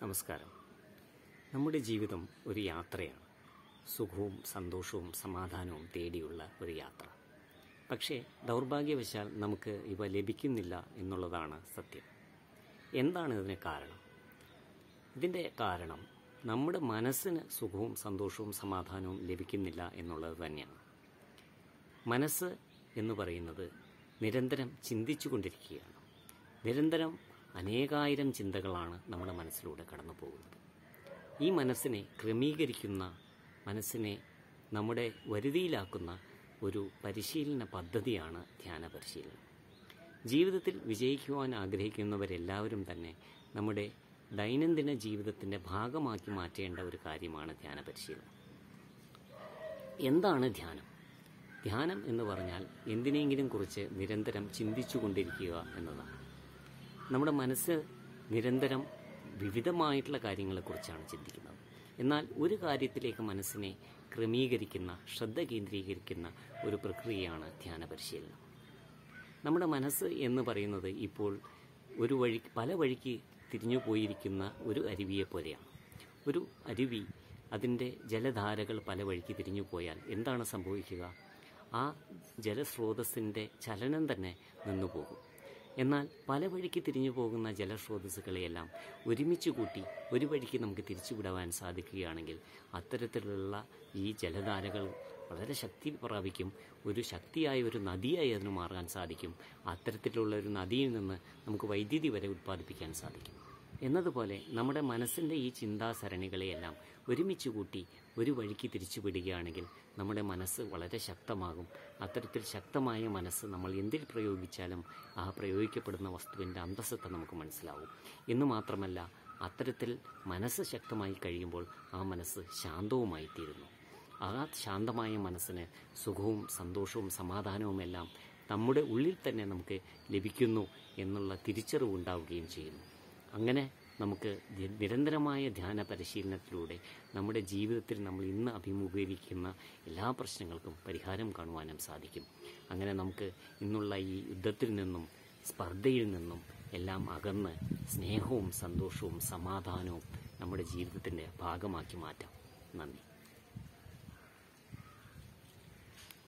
നമസ്കാരം നമ്മുടെ ജീവിതം ഒരു യാത്രയാണ് സുഖവും സന്തോഷവും സമാധാനവും തേടിയുള്ള ഒരു യാത്ര പക്ഷേ ദൗർഭാഗ്യവശാൽ നമുക്ക് ഇവ ലഭിക്കുന്നില്ല എന്നുള്ളതാണ് സത്യം എന്താണ് ഇതിന് കാരണം ഇതിൻ്റെ കാരണം നമ്മുടെ മനസ്സിന് സുഖവും സന്തോഷവും സമാധാനവും ലഭിക്കുന്നില്ല എന്നുള്ളത് തന്നെയാണ് മനസ്സ് എന്ന് പറയുന്നത് നിരന്തരം ചിന്തിച്ചു കൊണ്ടിരിക്കുകയാണ് നിരന്തരം അനേകായിരം ചിന്തകളാണ് നമ്മുടെ മനസ്സിലൂടെ കടന്നു പോകുന്നത് ഈ മനസ്സിനെ ക്രമീകരിക്കുന്ന മനസ്സിനെ നമ്മുടെ വരുതിയിലാക്കുന്ന ഒരു പരിശീലന പദ്ധതിയാണ് ധ്യാന പരിശീലനം ജീവിതത്തിൽ വിജയിക്കുവാൻ ആഗ്രഹിക്കുന്നവരെല്ലാവരും തന്നെ നമ്മുടെ ദൈനംദിന ജീവിതത്തിൻ്റെ ഭാഗമാക്കി മാറ്റേണ്ട ഒരു കാര്യമാണ് ധ്യാന പരിശീലനം എന്താണ് ധ്യാനം ധ്യാനം എന്ന് പറഞ്ഞാൽ എന്തിനെങ്കിലും കുറിച്ച് നിരന്തരം ചിന്തിച്ചു കൊണ്ടിരിക്കുക എന്നതാണ് നമ്മുടെ മനസ്സ് നിരന്തരം വിവിധമായിട്ടുള്ള കാര്യങ്ങളെക്കുറിച്ചാണ് ചിന്തിക്കുന്നത് എന്നാൽ ഒരു കാര്യത്തിലേക്ക് മനസ്സിനെ ക്രമീകരിക്കുന്ന ശ്രദ്ധ കേന്ദ്രീകരിക്കുന്ന ഒരു പ്രക്രിയയാണ് ധ്യാന പരിശീലനം നമ്മുടെ മനസ്സ് എന്ന് പറയുന്നത് ഇപ്പോൾ ഒരു വഴി പല വഴിക്ക് തിരിഞ്ഞു പോയിരിക്കുന്ന ഒരു അരുവിയെ പോലെയാണ് ഒരു അരുവി അതിൻ്റെ ജലധാരകൾ പല വഴിക്ക് തിരിഞ്ഞു പോയാൽ എന്താണ് സംഭവിക്കുക ആ ജലസ്രോതസ്സിൻ്റെ ചലനം തന്നെ നിന്നു പോകും എന്നാൽ പല വഴിക്ക് തിരിഞ്ഞു പോകുന്ന ജലസ്രോതസ്സുകളെയെല്ലാം ഒരുമിച്ച് കൂട്ടി ഒരു വഴിക്ക് നമുക്ക് തിരിച്ചുവിടുവാൻ സാധിക്കുകയാണെങ്കിൽ അത്തരത്തിലുള്ള ഈ ജലധാരകൾ വളരെ ശക്തി പ്രാപിക്കും ഒരു ശക്തിയായ ഒരു നദിയായി അതിന് മാറാൻ സാധിക്കും അത്തരത്തിലുള്ള ഒരു നദിയിൽ നിന്ന് നമുക്ക് വൈദ്യുതി വരെ ഉത്പാദിപ്പിക്കാൻ സാധിക്കും എന്നതുപോലെ നമ്മുടെ മനസ്സിൻ്റെ ഈ ചിന്താസരണികളെയെല്ലാം ഒരുമിച്ച് കൂട്ടി ഒരു വഴിക്ക് തിരിച്ചു വിടുകയാണെങ്കിൽ നമ്മുടെ മനസ്സ് വളരെ ശക്തമാകും അത്തരത്തിൽ ശക്തമായ മനസ്സ് നമ്മൾ എന്തിൽ പ്രയോഗിച്ചാലും ആ പ്രയോഗിക്കപ്പെടുന്ന വസ്തുവിൻ്റെ അന്തസ്സത്തെ നമുക്ക് മനസ്സിലാവും എന്ന് മാത്രമല്ല അത്തരത്തിൽ മനസ്സ് ശക്തമായി കഴിയുമ്പോൾ ആ മനസ്സ് ശാന്തവുമായി തീരുന്നു ആ ശാന്തമായ മനസ്സിന് സുഖവും സന്തോഷവും സമാധാനവും എല്ലാം നമ്മുടെ ഉള്ളിൽ തന്നെ നമുക്ക് ലഭിക്കുന്നു എന്നുള്ള തിരിച്ചറിവ് ഉണ്ടാവുകയും ചെയ്യുന്നു അങ്ങനെ നമുക്ക് നിരന്തരമായ ധ്യാന പരിശീലനത്തിലൂടെ നമ്മുടെ ജീവിതത്തിൽ നമ്മൾ ഇന്ന് അഭിമുഖീകരിക്കുന്ന എല്ലാ പ്രശ്നങ്ങൾക്കും പരിഹാരം കാണുവാനും സാധിക്കും അങ്ങനെ നമുക്ക് ഇന്നുള്ള ഈ യുദ്ധത്തിൽ നിന്നും സ്പർദ്ധയിൽ നിന്നും എല്ലാം അകന്ന് സ്നേഹവും സന്തോഷവും സമാധാനവും നമ്മുടെ ജീവിതത്തിൻ്റെ ഭാഗമാക്കി മാറ്റാം നന്ദി